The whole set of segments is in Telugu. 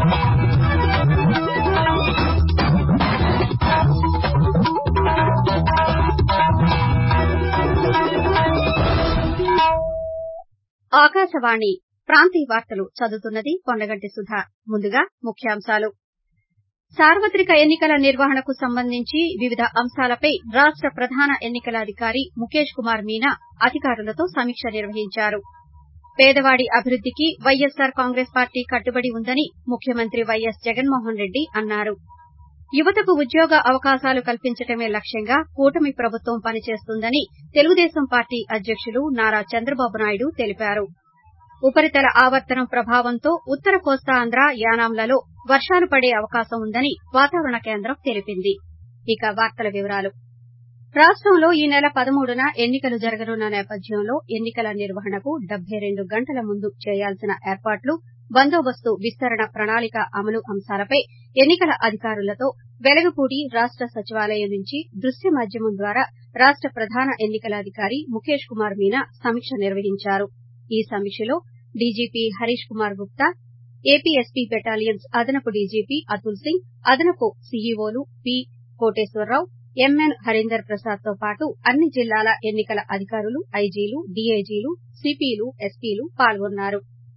ఆకాశవాణి ప్రాంతీయ వార్తలు చదువుతున్నది కొండగంటి సుధ ముందుగా ముఖ్యాంశాలు సార్వత్రిక ఎన్నికల నిర్వహణకు సంబంధించి వివిధ అంశాలపై రాష్ట ప్రధాన ఎన్నికల అధికారి ముఖేష్ కుమార్ మీనా అధికారులతో సమీక్ష నిర్వహించారు పేదవాడి అభివృద్దికి వైఎస్సార్ కాంగ్రెస్ పార్టీ కట్టుబడి ఉందని ముఖ్యమంత్రి వైఎస్ జగన్మోహన్ రెడ్డి అన్నారు యువతకు ఉద్యోగ అవకాశాలు కల్పించడమే లక్ష్యంగా కూటమి ప్రభుత్వం పనిచేస్తుందని తెలుగుదేశం పార్టీ అధ్యకులు నారా చంద్రబాబు నాయుడు తెలిపారు ఉపరితల ఆవర్తనం ప్రభావంతో ఉత్తర కోస్తాంధ్ర యానాంలలో వర్షాలు పడే అవకాశం ఉందని వాతావరణ కేంద్రం తెలిపింది ఇక వార్తల వివరాలు రాష్టంలో ఈ నెల పదమూడున ఎన్నికలు జరగనున్న నేపథ్యంలో ఎన్నికల నిర్వహణకు డెబ్బై రెండు గంటల ముందు చేయాల్సిన ఏర్పాట్లు బందోబస్తు విస్తరణ ప్రణాళిక అమలు అంశాలపై ఎన్నికల అధికారులతో వెలగపూడి రాష్ట సచివాలయం నుంచి దృశ్య మాధ్యమం ద్వారా రాష్ట ప్రధాన ఎన్నికల అధికారి ముఖేష్ కుమార్ మీనా సమీక్ష నిర్వహించారు ఈ సమీక్షలో DGP Harish Kumar Gupta APSP battalions అదనపు డీజీపీ అతుల్ సింగ్ అదనపు సీఈఓలు పి కోటేశ్వరరావు ఎంఎన్ హరీందర్ ప్రసాద్ తో పాటు అన్ని జిల్లాల ఎన్నికల అధికారులు ఐజీలు డీఐజీలు సీపీలు ఎస్పీలు పాల్గొన్నారు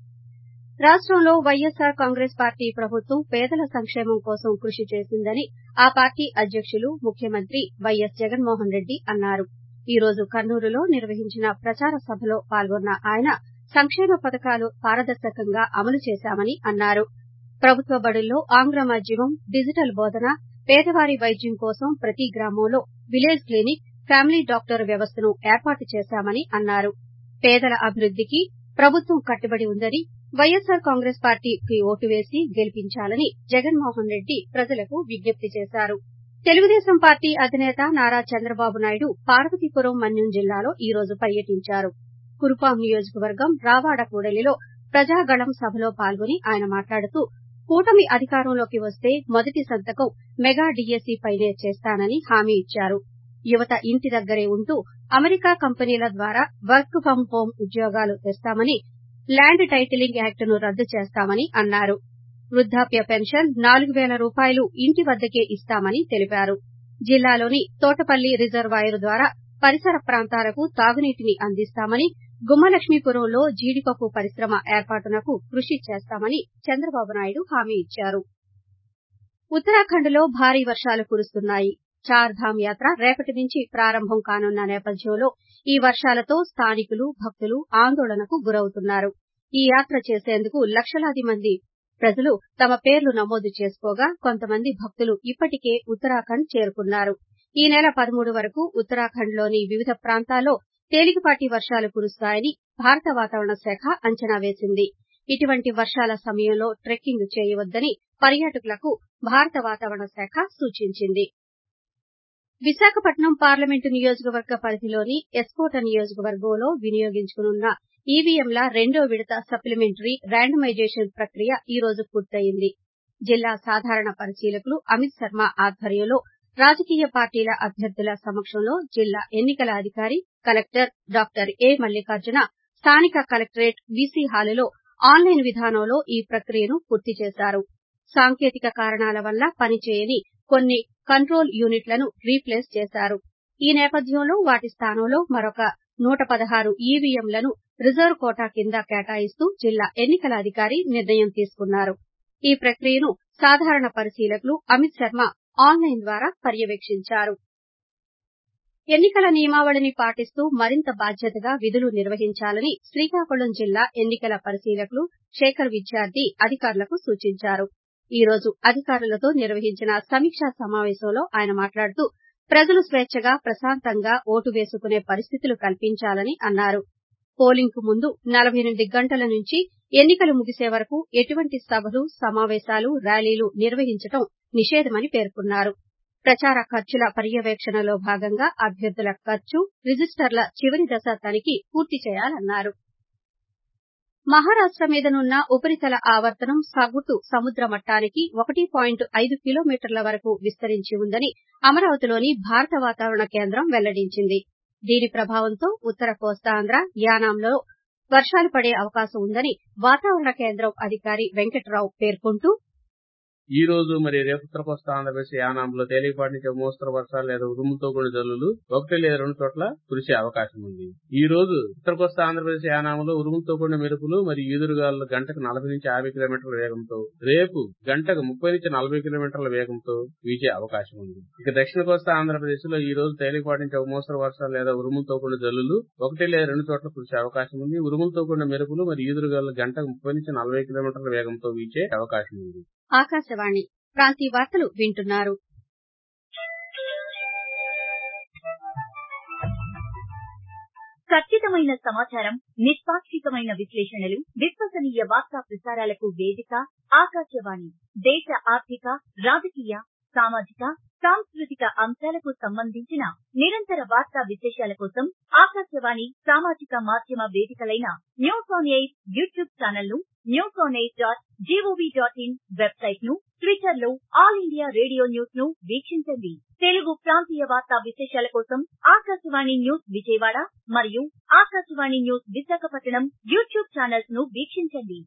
రాష్టంలో వైఎస్సార్ కాంగ్రెస్ పార్టీ ప్రభుత్వం పేదల సంక్షేమం కోసం కృషి చేసిందని ఆ పార్టీ అధ్యకులు ముఖ్యమంత్రి వైఎస్ జగన్మోహన్ రెడ్డి అన్నారు ఈ రోజు కర్నూలులో నిర్వహించిన ప్రచార సభలో పాల్గొన్న ఆయన సంక్షేమ పథకాలు పారదర్శకంగా అమలు చేశామని అన్నారు ప్రభుత్వ బడుల్లో ఆంగ్ల మాధ్యమం డిజిటల్ బోధన పేదవారి వైద్యం కోసం ప్రతి గ్రామంలో విలేజ్ క్లినిక్ ఫ్యామిలీ డాక్టర్ వ్యవస్థను ఏర్పాటు చేశామని అన్నారు పేదల అభివృద్దికి ప్రభుత్వం కట్టుబడి ఉందని వైఎస్సార్ కాంగ్రెస్ పార్టీకి ఓటు వేసి గెలిపించాలని జగన్మోహన్ రెడ్డి ప్రజలకు విజ్ఞప్తి చేశారు తెలుగుదేశం పార్టీ అధినేత నారా చంద్రబాబు నాయుడు పార్వతీపురం మన్యం జిల్లాలో ఈ రోజు పర్యటించారు కురుపాం నియోజకవర్గం రావాడ కూడలిలో ప్రజాగళం సభలో పాల్గొని ఆయన మాట్లాడుతూ కూటమి అధికారంలోకి వస్తే మొదటి సంతకం మెగా డీఏసీ పైనే చేస్తానని హామీ ఇచ్చారు యువత ఇంటి దగ్గరే ఉంటూ అమెరికా కంపెనీల ద్వారా వర్క్ ఫ్రం హోం ఉద్యోగాలు తెస్తామని ల్యాండ్ టైటిలింగ్ యాక్ట్ను రద్దు చేస్తామని అన్నారు వృద్దాప్య పెన్షన్ నాలుగు పేల రూపాయలు ఇంటి వద్దకే ఇస్తామని తెలిపారు జిల్లాలోని తోటపల్లి రిజర్వాయర్ ద్వారా పరిసర ప్రాంతాలకు తాగునీటిని అందిస్తామని గుమ్మలక్ష్మీపురంలో జీడిపప్పు పరిశ్రమ ఏర్పాటునకు కృషి చేస్తామని చంద్రబాబు నాయుడు హామీ ఇచ్చారు ఉత్తరాఖండ్ లో భారీ వర్షాలు కురుస్తున్నాయి చార్ ధామ్ యాత్ర రేపటి నుంచి ప్రారంభం కానున్న నేపథ్యంలో ఈ వర్షాలతో స్థానికులు భక్తులు ఆందోళనకు గురవుతున్నారు ఈ యాత్ర చేసేందుకు లక్షలాది మంది ప్రజలు తమ పేర్లు నమోదు చేసుకోగా కొంతమంది భక్తులు ఇప్పటికే ఉత్తరాఖండ్ చేరుకున్నారు ఈ నెల పదమూడు వరకు ఉత్తరాఖండ్ లోని వివిధ ప్రాంతాల్లో తేలికపాటి వర్షాలు కురుస్తాయని భారత వాతావరణ శాఖ అంచనా వేసింది ఇటువంటి వర్షాల సమయంలో ట్రెక్కింగ్ చేయవద్దని పర్యాటకులకు భారత వాతావరణ శాఖ సూచించింది విశాఖపట్నం పార్లమెంటు నియోజకవర్గ పరిధిలోని ఎస్కోట నియోజకవర్గంలో వినియోగించుకునున్న ఈవీఎంల రెండో విడత సప్లిమెంటరీ ర్యాండమైజేషన్ ప్రక్రియ ఈ రోజు పూర్తయింది జిల్లా సాధారణ పరిశీలకులు అమిత్ శర్మ ఆధ్వర్యంలో రాజకీయ పార్టీల అభ్యర్థుల సమక్షంలో జిల్లా ఎన్నికల అధికారి కలెక్టర్ డాక్టర్ ఏ మల్లికార్జున స్థానిక కలెక్టరేట్ వీసీ హాలులో ఆన్లైన్ విధానంలో ఈ ప్రక్రియను పూర్తి చేశారు సాంకేతిక కారణాల వల్ల పనిచేయని కొన్ని కంట్రోల్ యూనిట్లను రీప్లేస్ చేశారు ఈ నేపథ్యంలో వాటి స్థానంలో మరొక నూట పదహారు ఈవీఎంలను రిజర్వ్ కోటా కింద కేటాయిస్తూ జిల్లా ఎన్నికల అధికారి నిర్ణయం తీసుకున్నారు ఈ ప్రక్రియను సాధారణ పరిశీలకులు అమిత్ శర్మ ఆన్లైన్ ద్వారా పర్యవేక్షించారు ఎన్నికల నియమావళిని పాటిస్తూ మరింత బాధ్యతగా విధులు నిర్వహించాలని శ్రీకాకుళం జిల్లా ఎన్నికల పరిశీలకులు శేఖర్ విద్యార్థి అధికారులకు సూచించారు ఈ రోజు అధికారులతో నిర్వహించిన సమీక్షా సమావేశంలో ఆయన మాట్లాడుతూ ప్రజలు స్వేచ్చగా ప్రశాంతంగా ఓటు వేసుకునే పరిస్థితులు కల్పించాలని అన్నారు పోలింగ్ కు ముందు నలబై ఎనిమిది గంటల నుంచి ఎన్నికలు ముగిసే వరకు ఎటువంటి సభలు సమావేశాలు ర్యాలీలు నిర్వహించడం నిషేధమని పేర్కొన్నారు ప్రచార ఖర్చుల పర్యవేక్షణలో భాగంగా అభ్యర్థుల ఖర్చు రిజిస్టర్ల చివరి దశ తనిఖీ పూర్తి చేయాలన్నారు మహారాష్ట మీదనున్న ఉపరితల ఆవర్తనం సగటు సముద్ర మట్టానికి ఒకటి పాయింట్ ఐదు కిలోమీటర్ల వరకు విస్తరించి ఉందని అమరావతిలోని భారత వాతావరణ కేంద్రం వెల్లడించింది దీని ప్రభావంతో ఉత్తర కోస్తాంధ్ర యానాంలో వర్షాలు పడే అవకాశం ఉందని వాతావరణ కేంద్రం అధికారి వెంకట్రావు పేర్కొంటూ ఈ రోజు మరి రేపు ఉత్తర కోస్తా ఆంధ్రప్రదేశ్ యానాంలో తేలికపాటి నుంచి మోస్తరు వర్షాలు లేదా ఉరుములతో కూడిన జల్లులు ఒకటి లేదా రెండు చోట్ల కురిసే అవకాశం ఉంది ఈ రోజు ఉత్తర కోస్తా ఆంధ్రప్రదేశ్ యానాంలో ఉరుములతో కూడిన మెరుపులు మరియు ఈదురుగాలు గంటకు నలభై నుంచి యాభై కిలోమీటర్ల వేగంతో రేపు గంటకు ముప్పై నుంచి నలభై కిలోమీటర్ల వేగంతో వీచే అవకాశం ఉంది ఇక దక్షిణ కోస్తా ఆంధ్రప్రదేశ్ లో ఈ రోజు తేలికపాటి నుంచి ఒక మోస్తరు వర్షాలు లేదా ఉరుములతో కూడిన జల్లులు ఒకటి లేదా రెండు చోట్ల కురిసే అవకాశం ఉంది ఉరుములతో కూడిన మెరుపులు మరియు ఈదురుగాలు గంటకు ముప్పై నుంచి నలభై కిలోమీటర్ల వేగంతో వీచే అవకాశం ఉంది ఆకాశవాణి ప్రాంతీయ వార్తలు వింటున్నారు ఖచ్చితమైన సమాచారం నిష్పాక్షికమైన విశ్లేషణలు విశ్వసనీయ వార్తా ప్రసారాలకు వేదిక ఆకాశవాణి దేశ ఆర్థిక రాజకీయ సామాజిక సాంస్కృతిక అంశాలకు సంబంధించిన నిరంతర వార్తా విశేషాల కోసం ఆకాశవాణి సామాజిక మాధ్యమ వేదికలైన news on air YouTube channel ను news on air dot G O V dot in website ను ట్విట్టర్ లో ఆల్ ఇండియా రేడియో న్యూస్ ను వీక్షించండి తెలుగు ప్రాంతీయ వార్తా విశేషాల కోసం ఆకాశవాణి న్యూస్ విజయవాడ మరియు Akashvani news Visakhapatnam YouTube channels ను వీక్షించండి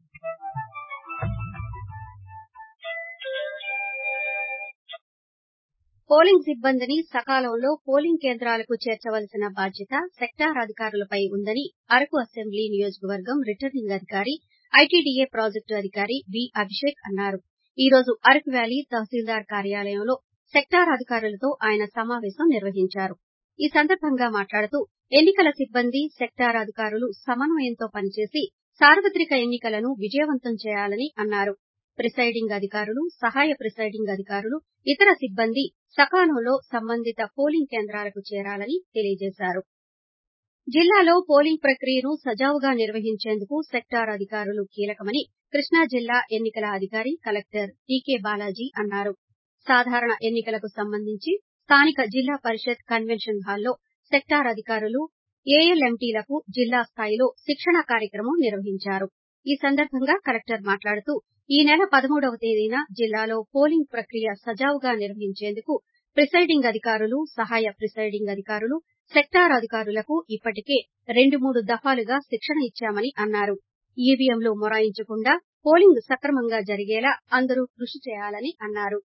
పోలింగ్ సిబ్బందిని సకాలంలో పోలింగ్ కేంద్రాలకు చేర్చవలసిన బాధ్యత సెక్టార్ అధికారులపై ఉందని అరకు అసెంబ్లీ నియోజకవర్గం రిటర్నింగ్ అధికారి ఐటీడీఏ ప్రాజెక్టు అధికారి వి అభిషేక్ అన్నారు ఈ రోజు అరకు వ్యాలీ తహసీల్దార్ కార్యాలయంలో సెక్టార్ అధికారులతో ఆయన సమావేశం నిర్వహించారు ఈ సందర్భంగా మాట్లాడుతూ ఎన్నికల సిబ్బంది సెక్టార్ అధికారులు సమన్వయంతో పనిచేసి సార్వత్రిక ఎన్నికలను విజయవంతం చేయాలని అన్నారు ప్రిసైడింగ్ అధికారులు సహాయ ప్రిసైడింగ్ అధికారులు ఇతర సిబ్బంది సకాలంలో సంబంధిత పోలింగ్ కేంద్రాలకు చేరాలని తెలియజేశారు జిల్లాలో పోలింగ్ ప్రక్రియను సజావుగా నిర్వహించేందుకు సెక్టార్ అధికారులు కీలకమని కృష్ణా జిల్లా ఎన్నికల అధికారి కలెక్టర్ టీకే బాలాజీ అన్నారు సాధారణ ఎన్నికలకు సంబంధించి స్థానిక జిల్లా పరిషత్ కన్వెన్షన్ హాల్లో సెక్టార్ అధికారులు ఏఎల్ఎంటీలకు జిల్లా స్థాయిలో శిక్షణ కార్యక్రమం నిర్వహించారు ఈ సందర్భంగా కలెక్టర్ మాట్లాడుతూ ఈ నెల పదమూడవ తేదీన జిల్లాలో పోలింగ్ ప్రక్రియ సజావుగా నిర్వహించేందుకు ప్రిసైడింగ్ అధికారులు సహాయ ప్రిసైడింగ్ అధికారులు సెక్టార్ అధికారులకు ఇప్పటికే రెండు మూడు దఫాలుగా శిక్షణ ఇచ్చామని అన్నారు ఈవీఎంలు మొరాయించకుండా పోలింగ్ సక్రమంగా జరిగేలా అందరూ కృషి చేయాలని అన్నారు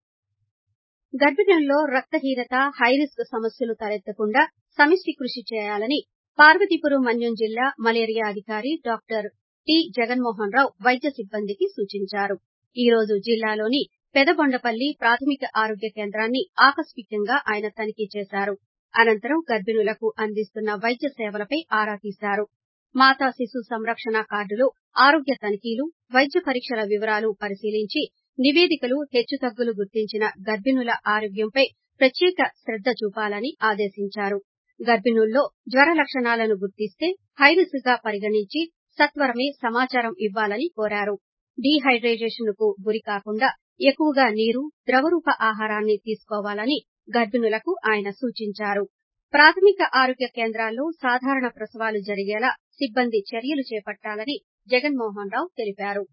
గర్భిణుల్లో రక్తహీనత హైరిస్క్ సమస్యలు తలెత్తకుండా సమిష్టి కృషి చేయాలని పార్వతీపురం మన్యం జిల్లా మలేరియా అధికారి డాక్టర్ టి జగన్మోహన్ రావు వైద్య సిబ్బందికి సూచించారు ఈ రోజు జిల్లాలోని పెదబొండపల్లి ప్రాథమిక ఆరోగ్య కేంద్రాన్ని ఆకస్మికంగా ఆయన తనిఖీ చేశారు అనంతరం గర్భిణులకు అందిస్తున్న వైద్య సేవలపై ఆరా తీశారు మాతా శిశు సంరక్షణ కార్డులో ఆరోగ్య తనిఖీలు వైద్య పరీక్షల వివరాలు పరిశీలించి నివేదికలు హెచ్చుతగ్గులు గుర్తించిన గర్భిణుల ఆరోగ్యంపై ప్రత్యేక శ్రద్ద చూపాలని ఆదేశించారు గర్భిణుల్లో జ్వర లక్షణాలను గుర్తిస్తే హైరిస్క్ గా పరిగణించి సత్వరమే సమాచారం ఇవ్వాలని కోరారు డీహైడ్రేషన్ కు గురి కాకుండా ఎక్కువగా నీరు ద్రవరూప ఆహారాన్ని తీసుకోవాలని గర్భిణులకు ఆయన సూచించారు ప్రాథమిక ఆరోగ్య కేంద్రాల్లో సాధారణ ప్రసవాలు జరిగేలా సిబ్బంది చర్యలు చేపట్టాలని జగన్మోహన్ రావు తెలిపారు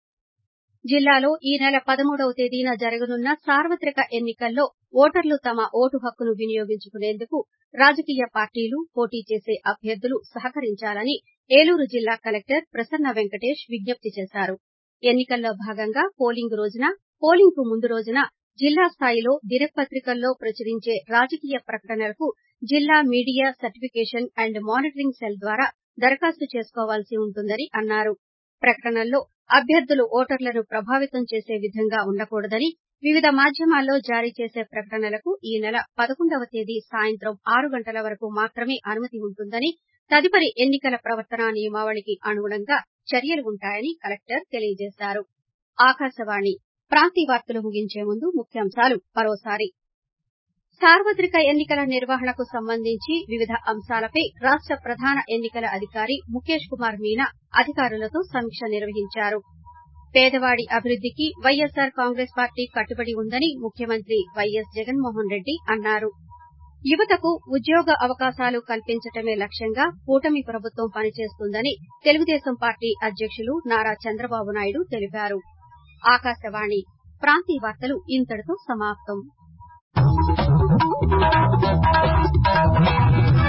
జిల్లాలో ఈ నెల పదమూడవ తేదీన జరగనున్న సార్వత్రిక ఎన్నికల్లో ఓటర్లు తమ ఓటు హక్కును వినియోగించుకునేందుకు రాజకీయ పార్టీలు పోటీ చేసే అభ్యర్థులు సహకరించాలని ఏలూరు జిల్లా కలెక్టర్ ప్రసన్న వెంకటేష్ విజ్ఞప్తి చేశారు ఎన్నికల్లో భాగంగా పోలింగ్ రోజున పోలింగ్ కు ముందు రోజున జిల్లా స్థాయిలో దినపత్రికల్లో ప్రచురించే రాజకీయ ప్రకటనలకు జిల్లా media certification and monitoring cell ద్వారా దరఖాస్తు చేసుకోవాల్సి ఉంటుందని అన్నారు ప్రకటనల్లో అభ్యర్థులు ఓటర్లను ప్రభావితం చేసే విధంగా ఉండకూడదని వివిధ మాధ్యమాల్లో జారీ చేసే ప్రకటనలకు ఈ నెల పదకొండవ తేదీ సాయంత్రం ఆరు గంటల వరకు మాత్రమే అనుమతి ఉంటుందని తదుపరి ఎన్నికల ప్రవర్తనా నియమావళికి అనుగుణంగా చర్యలు ఉంటాయని కలెక్టర్ తెలియజేశారు ఆకాశవాణి ప్రాంతీయ వార్తలు ముగించే ముందు ముఖ్యాంశాలు మరోసారి సార్వత్రిక ఎన్నికల నిర్వహణకు సంబంధించి వివిధ అంశాలపై రాష్ట ప్రధాన ఎన్నికల అధికారి ముఖేష్ కుమార్ మీనా అధికారులతో సమీక్ష నిర్వహించారు పేదవాడి అభివృద్దికి వైఎస్సార్ కాంగ్రెస్ పార్టీ కట్టుబడి ఉందని ముఖ్యమంత్రి వైఎస్ జగన్మోహన్ రెడ్డి అన్నారు యువతకు ఉద్యోగ అవకాశాలు కల్పించటమే లక్ష్యంగా కూటమి ప్రభుత్వం పనిచేస్తుందని తెలుగుదేశం పార్టీ అధ్యకులు నారా చంద్రబాబు నాయుడు తెలిపారు ఆకాశవాణి ప్రాంతీయ వార్తలు ఇంతటితో సమాప్తం